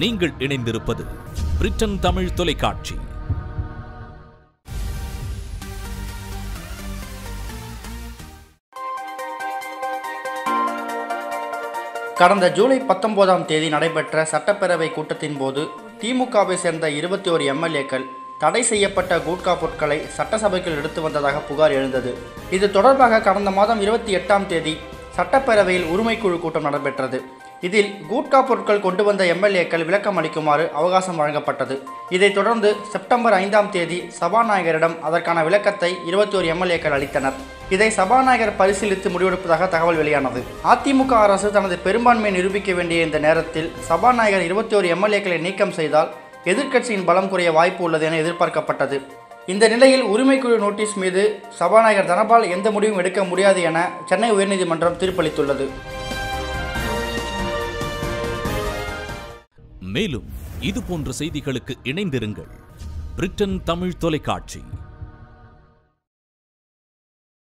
நீங்கள் இணைந்திருப்பது பிரிட்டன் தமிழ் தொலைக்காட்சி கடந்த ஜூலை பத்தொன்பதாம் தேதி நடைபெற்ற சட்டப்பேரவை கூட்டத்தின் போது திமுகவை சேர்ந்த இருபத்தி ஒரு எம்எல்ஏக்கள் தடை செய்யப்பட்ட கூட்கா பொருட்களை சட்டசபைக்குள் எடுத்து வந்ததாக புகார் எழுந்தது இது தொடர்பாக கடந்த மாதம் இருபத்தி எட்டாம் தேதி சட்டப்பேரவையில் உரிமைக்குழு கூட்டம் நடைபெற்றது இதில் கூட்கா பொருட்கள் கொண்டு வந்த எம்எல்ஏக்கள் விளக்கம் அளிக்குமாறு அவகாசம் வழங்கப்பட்டது இதைத் தொடர்ந்து செப்டம்பர் ஐந்தாம் தேதி சபாநாயகரிடம் அதற்கான விளக்கத்தை இருபத்தி ஒரு எம்எல்ஏக்கள் அளித்தனர் இதை சபாநாயகர் பரிசீலித்து முடிவெடுப்பதாக தகவல் வெளியானது அதிமுக அரசு தனது பெரும்பான்மையை நிரூபிக்க வேண்டிய இந்த நேரத்தில் சபாநாயகர் இருபத்தி ஒரு எம்எல்ஏக்களை நீக்கம் செய்தால் எதிர்க்கட்சியின் பலம் குறைய வாய்ப்பு உள்ளது என எதிர்பார்க்கப்பட்டது இந்த நிலையில் உரிமைக்குழு நோட்டீஸ் மீது சபாநாயகர் தனபால் எந்த முடிவும் எடுக்க முடியாது என சென்னை உயர்நீதிமன்றம் தீர்ப்பளித்துள்ளது மேலும் இது போன்ற செய்திகளுக்கு இணைந்திருங்கள் பிரிட்டன் தமிழ் தொலைக்காட்சி